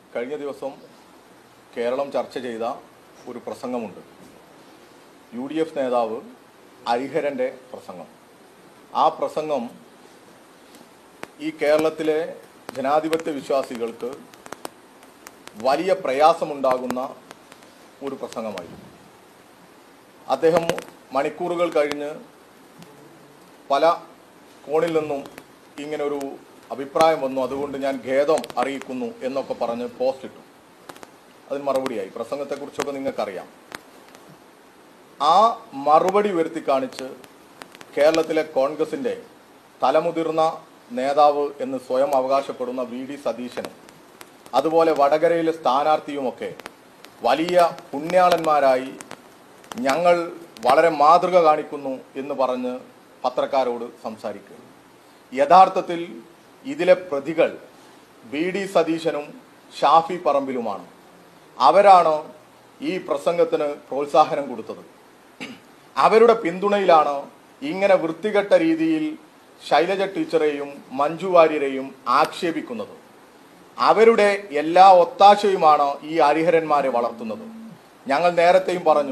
കഴിഞ്ഞ ദിവസം കേരളം ചർച്ച ചെയ്ത ഒരു പ്രസംഗമുണ്ട് യു ഡി എഫ് നേതാവ് ഹരിഹരൻ്റെ പ്രസംഗം ആ പ്രസംഗം ഈ കേരളത്തിലെ ജനാധിപത്യ വിശ്വാസികൾക്ക് വലിയ പ്രയാസമുണ്ടാകുന്ന ഒരു പ്രസംഗമായിരുന്നു അദ്ദേഹം മണിക്കൂറുകൾ കഴിഞ്ഞ് പല കോണിൽ നിന്നും ഇങ്ങനെ ഒരു അഭിപ്രായം വന്നു അതുകൊണ്ട് ഞാൻ ഖേദം അറിയിക്കുന്നു എന്നൊക്കെ പറഞ്ഞ് പോസ്റ്റ് ഇട്ടു അതിന് മറുപടിയായി പ്രസംഗത്തെക്കുറിച്ചൊക്കെ നിങ്ങൾക്കറിയാം ആ മറുപടി ഉയർത്തി കാണിച്ച് കേരളത്തിലെ കോൺഗ്രസിൻ്റെ തലമുതിർന്ന നേതാവ് എന്ന് സ്വയം അവകാശപ്പെടുന്ന വി ഡി സതീശനും അതുപോലെ വടകരയിലെ സ്ഥാനാർത്ഥിയുമൊക്കെ വലിയ പുണ്യാളന്മാരായി ഞങ്ങൾ വളരെ മാതൃക കാണിക്കുന്നു എന്ന് പറഞ്ഞ് പത്രക്കാരോട് സംസാരിക്കുക യഥാർത്ഥത്തിൽ ഇതിലെ പ്രതികൾ ബി ഡി സതീശനും ഷാഫി പറമ്പിലുമാണ് അവരാണ് ഈ പ്രസംഗത്തിന് പ്രോത്സാഹനം കൊടുത്തത് അവരുടെ പിന്തുണയിലാണ് ഇങ്ങനെ വൃത്തികെട്ട രീതിയിൽ ശൈലജ ടീച്ചറെയും മഞ്ജു വാര്യരെയും ആക്ഷേപിക്കുന്നത് അവരുടെ എല്ലാ ഒത്താശയുമാണ് ഈ ഹരിഹരന്മാരെ വളർത്തുന്നത് ഞങ്ങൾ നേരത്തെയും പറഞ്ഞു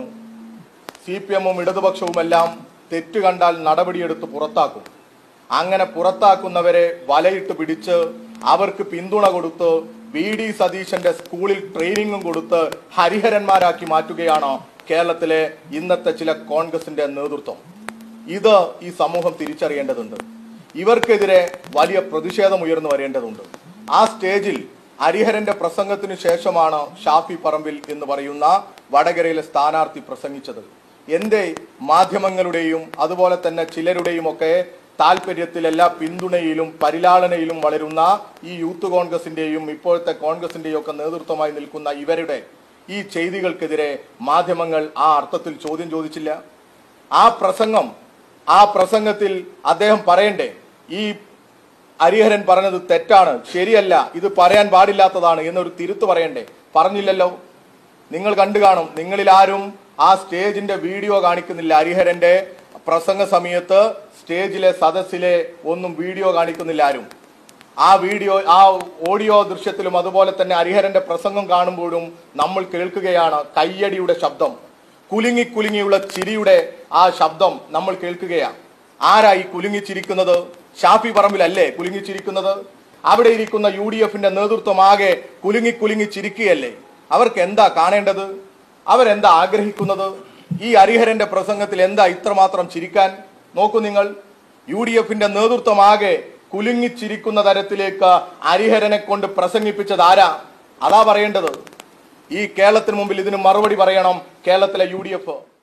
സി പി എമ്മും ഇടതുപക്ഷവുമെല്ലാം തെറ്റ് കണ്ടാൽ നടപടിയെടുത്ത് പുറത്താക്കും അങ്ങനെ പുറത്താക്കുന്നവരെ വലയിട്ട് പിടിച്ച് അവർക്ക് പിന്തുണ കൊടുത്ത് വി ഡി സതീശന്റെ സ്കൂളിൽ ട്രെയിനിങ്ങും കൊടുത്ത് ഹരിഹരന്മാരാക്കി മാറ്റുകയാണ് കേരളത്തിലെ ഇന്നത്തെ ചില കോൺഗ്രസിന്റെ നേതൃത്വം ഇത് ഈ സമൂഹം തിരിച്ചറിയേണ്ടതുണ്ട് ഇവർക്കെതിരെ വലിയ പ്രതിഷേധം ഉയർന്നു വരേണ്ടതുണ്ട് ആ സ്റ്റേജിൽ ഹരിഹരന്റെ പ്രസംഗത്തിന് ശേഷമാണ് ഷാഫി പറമ്പിൽ എന്ന് പറയുന്ന വടകരയിലെ സ്ഥാനാർത്ഥി പ്രസംഗിച്ചത് എന്റെ മാധ്യമങ്ങളുടെയും അതുപോലെ തന്നെ ചിലരുടെയും ഒക്കെ താല്പര്യത്തിൽ എല്ലാ പിന്തുണയിലും പരിലാളനയിലും വളരുന്ന ഈ യൂത്ത് കോൺഗ്രസിന്റെയും ഇപ്പോഴത്തെ കോൺഗ്രസിന്റെയും ഒക്കെ നേതൃത്വമായി നിൽക്കുന്ന ഇവരുടെ ഈ ചെയ്തികൾക്കെതിരെ മാധ്യമങ്ങൾ ആ അർത്ഥത്തിൽ ചോദ്യം ചോദിച്ചില്ല ആ പ്രസംഗം ആ പ്രസംഗത്തിൽ അദ്ദേഹം പറയണ്ടേ ഈ ഹരിഹരൻ പറഞ്ഞത് തെറ്റാണ് ശരിയല്ല ഇത് പറയാൻ പാടില്ലാത്തതാണ് എന്നൊരു തിരുത്ത് പറയണ്ടേ പറഞ്ഞില്ലല്ലോ നിങ്ങൾ കണ്ടു കാണും നിങ്ങളിൽ ആരും ആ സ്റ്റേജിന്റെ വീഡിയോ കാണിക്കുന്നില്ല ഹരിഹരന്റെ പ്രസംഗ സമയത്ത് സ്റ്റേജിലെ സദസ്സിലെ ഒന്നും വീഡിയോ കാണിക്കുന്നില്ല ആരും ആ വീഡിയോ ആ ഓഡിയോ ദൃശ്യത്തിലും അതുപോലെ തന്നെ ഹരിഹരന്റെ പ്രസംഗം കാണുമ്പോഴും നമ്മൾ കേൾക്കുകയാണ് കയ്യടിയുടെ ശബ്ദം കുലുങ്ങി കുലുങ്ങിയുള്ള ചിരിയുടെ ആ ശബ്ദം നമ്മൾ കേൾക്കുകയാണ് ആരായി കുലുങ്ങിച്ചിരിക്കുന്നത് ഷാഫി പറമ്പിലല്ലേ കുലുങ്ങിച്ചിരിക്കുന്നത് അവിടെ ഇരിക്കുന്ന യു ഡി എഫിന്റെ നേതൃത്വം ആകെ കുലുങ്ങി കുലുങ്ങി ചിരിക്കുകയല്ലേ അവർക്ക് എന്താ കാണേണ്ടത് അവരെന്താ ആഗ്രഹിക്കുന്നത് ഈ ഹരിഹരന്റെ പ്രസംഗത്തിൽ എന്താ ഇത്രമാത്രം ചിരിക്കാൻ നോക്കൂ നിങ്ങൾ യു ഡി എഫിന്റെ നേതൃത്വം ആകെ കുലുങ്ങിച്ചിരിക്കുന്ന തരത്തിലേക്ക് ഹരിഹരനെ കൊണ്ട് പ്രസംഗിപ്പിച്ചത് ആരാ അതാ പറയേണ്ടത് ഈ കേരളത്തിന് മുമ്പിൽ ഇതിന് മറുപടി പറയണം കേരളത്തിലെ യു